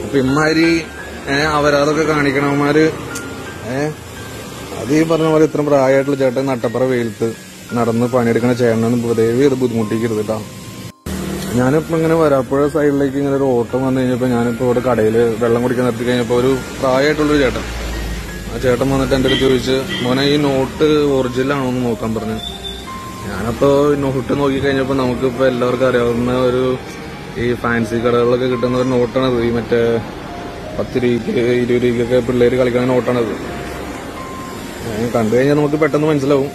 അപ്പൊ ഇമ്മാരി ഏഹ് അവരതൊക്കെ കാണിക്കണവന്മാര് ഏഹ് അത് ഈ പറഞ്ഞ പോലെ ഇത്ര പ്രായമായിട്ടുള്ള ചേട്ടൻ നട്ടപ്പുറ വെയിലത്ത് നടന്ന് പണിയെടുക്കണ ചേട്ടനൊന്നും ദയവ് ചെയ്ത് ബുദ്ധിമുട്ടിക്കരുത് കേട്ടോ ഞാനിപ്പോ ഇങ്ങനെ വരാപ്പുഴ സൈഡിലേക്ക് ഇങ്ങനെ ഒരു ഓട്ടം വന്നു കഴിഞ്ഞപ്പോ ഞാനിപ്പോ ഇവിടെ കടയിൽ വെള്ളം കുടിക്കാൻ നിർത്തി കഴിഞ്ഞപ്പോ ഒരു പ്രായമായിട്ടുള്ളൊരു ചേട്ടൻ ആ ചേട്ടൻ വന്നിട്ട് എന്റെ അടുത്ത് ചോദിച്ച് മോനെ ഈ നോട്ട് ഒറിജിനൽ ആണോ എന്ന് നോക്കാൻ പറഞ്ഞു ഞാനപ്പോ നോട്ട് നോക്കി കഴിഞ്ഞപ്പോ നമുക്കിപ്പോ എല്ലാവർക്കും അറിയാവുന്ന ഒരു ഈ ഫാൻസി കടകളിലൊക്കെ കിട്ടുന്ന ഒരു നോട്ടാണത് ഈ മറ്റേ പത്ത് രൂപയ്ക്ക് ഇരുപത് രൂപയ്ക്കൊക്കെ പിള്ളേര് കളിക്കുന്ന നോട്ടാണത് ഏഹ് കണ്ടു കഴിഞ്ഞാൽ നമുക്ക് പെട്ടെന്ന് മനസ്സിലാവും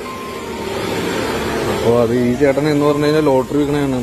അപ്പോ അത് ഈ ചേട്ടൻ എന്ന് പറഞ്ഞു കഴിഞ്ഞാൽ ലോട്ടറി വിൽക്കണതാണ്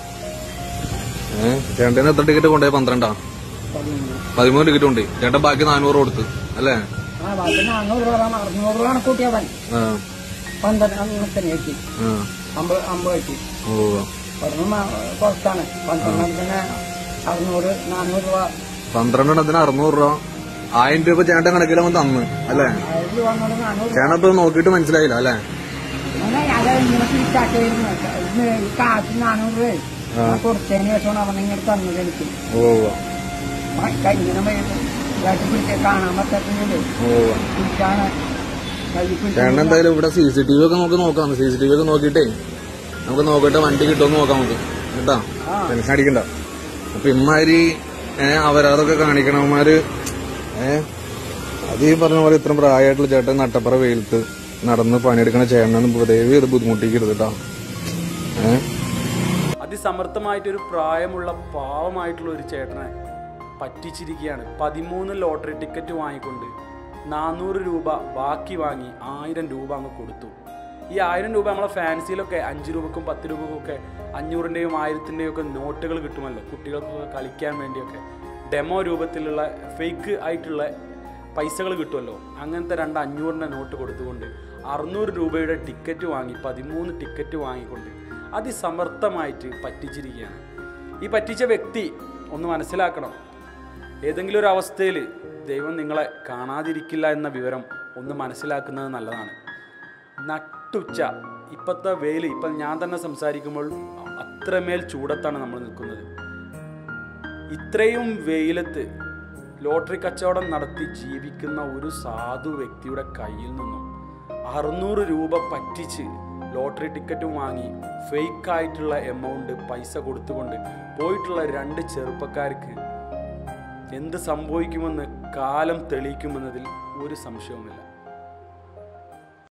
ഏഹ് ചേട്ടന് എത്ര ടിക്കറ്റ് കൊണ്ടുപോയി പന്ത്രണ്ടാ പതിമൂന്ന് ടിക്കറ്റ് ഉണ്ട് ചേട്ടൻ ബാക്കി നാനൂറ് കൊടുത്ത് അല്ലേ ആ ബാക്കി നാനൂറ് രൂപ അറുന്നൂറ് രൂപ കൂട്ടിയവൻ ആ പന്ത്രണ്ടെണ്ണത്തിന് വെച്ച് ആ അമ്പത് അമ്പത് വെച്ച് ഓ ഒരെണ്ണം ആ, കുറച്ചാണ് പന്ത്രണ്ടെണ്ണത്തിന് അറുന്നൂറ് നാനൂറ് രൂപ പന്ത്രണ്ടെണ്ണത്തിന് അറുന്നൂറ് രൂപ ആയിരം രൂപ ചേട്ടൻ കണക്കിലവൻ തന്ന് അല്ലേ ആയിരം രൂപ അങ്ങോട്ട് നാനൂറ് ചേട്ടൻ ഇപ്പൊ നോക്കിയിട്ട് മനസ്സിലായില്ല അല്ലേ അങ്ങനെ അത് ഇങ്ങനെ തിരിച്ചാക്കിയിരുന്നു ഇന്ന് ഈ കാശ് നാനൂറ് രൂപ ഞാൻ കൊടുത്തതിന് ശേഷമാണ് അവൻ ഇങ്ങനെ തന്നത് എനിക്ക് ഓ ആ, ഇങ്ങനെ ഇതായിട്ട് പിടിച്ച് കാണാൻ പറ്റത്തില്ലേ ഓ പിടിച്ചാണ് കൈ പിടിച്ച് ചേട്ടൻ എന്തായാലും ഇവിടെ സി സി ടി വി ഒക്കെ നമുക്ക് നോക്കാം സി സി ടി വി ഒക്കെ നോക്കിയിട്ടേ നമുക്ക് നോക്കിയിട്ട് വണ്ടി കിട്ടുമെന്ന് നോക്കാം നമുക്ക് കേട്ടാ ടെൻഷൻ അടിക്കണ്ട അപ്പൊ ഇമ്മാരി ഏഹ് അവരതൊക്കെ കാണിക്കണവന്മാര് ഏഹ് അത് ഈ പറഞ്ഞ പോലെ ഇത്ര പ്രായമായിട്ടുള്ള ചേട്ടൻ നട്ടപ്പുറ വെയിലത്ത് നടന്ന് പണിയെടുക്കണ ചേട്ടനൊന്നും ദയവ് ചെയ്ത് ബുദ്ധിമുട്ടിക്കരുത് കേട്ടോ ഏഹ് അതിസമർത്ഥമായിട്ടൊരു പ്രായമുള്ള പാവമായിട്ടുള്ള ഒരു ചേട്ടനെ പറ്റിച്ചിരിക്കുകയാണ് പതിമൂന്ന് ലോട്ടറി ടിക്കറ്റ് വാങ്ങിക്കൊണ്ട് നാനൂറ് രൂപ ബാക്കി വാങ്ങി ആയിരം രൂപ അങ്ങ് കൊടുത്തു ഈ ആയിരം രൂപ നമ്മളെ ഫാൻസിയിലൊക്കെ അഞ്ച് രൂപക്കും പത്ത് രൂപക്കും ഒക്കെ അഞ്ഞൂറിൻ്റെയും ആയിരത്തിൻ്റെയും ഒക്കെ നോട്ടുകൾ കിട്ടുമല്ലോ കുട്ടികൾക്കൊക്കെ കളിക്കാൻ വേണ്ടിയൊക്കെ ഡെമോ രൂപത്തിലുള്ള ഫേക്ക് ആയിട്ടുള്ള പൈസകൾ കിട്ടുമല്ലോ അങ്ങനത്തെ രണ്ട് അഞ്ഞൂറിൻ്റെ നോട്ട് കൊടുത്തുകൊണ്ട് അറുന്നൂറ് രൂപയുടെ ടിക്കറ്റ് വാങ്ങി പതിമൂന്ന് ടിക്കറ്റ് വാങ്ങിക്കൊണ്ട് അതിസമർത്ഥമായിട്ട് പറ്റിച്ചിരിക്കുകയാണ് ഈ പറ്റിച്ച വ്യക്തി ഒന്ന് മനസ്സിലാക്കണം ഏതെങ്കിലും ഒരു അവസ്ഥയിൽ ദൈവം നിങ്ങളെ കാണാതിരിക്കില്ല എന്ന വിവരം ഒന്ന് മനസ്സിലാക്കുന്നത് നല്ലതാണ് നട്ടുച്ച ഇപ്പോഴത്തെ വെയിൽ ഇപ്പം ഞാൻ തന്നെ സംസാരിക്കുമ്പോൾ അത്രമേൽ ചൂടത്താണ് നമ്മൾ നിൽക്കുന്നത് ഇത്രയും വെയിലത്ത് ലോട്ടറി കച്ചവടം നടത്തി ജീവിക്കുന്ന ഒരു സാധു വ്യക്തിയുടെ കയ്യിൽ നിന്നും അറുന്നൂറ് രൂപ പറ്റിച്ച് ലോട്ടറി ടിക്കറ്റും വാങ്ങി ഫേക്ക് ആയിട്ടുള്ള എമൗണ്ട് പൈസ കൊടുത്തുകൊണ്ട് പോയിട്ടുള്ള രണ്ട് ചെറുപ്പക്കാർക്ക് എന്ത് സംഭവിക്കുമെന്ന് കാലം തെളിയിക്കുമെന്നതിൽ ഒരു സംശയവുമില്ല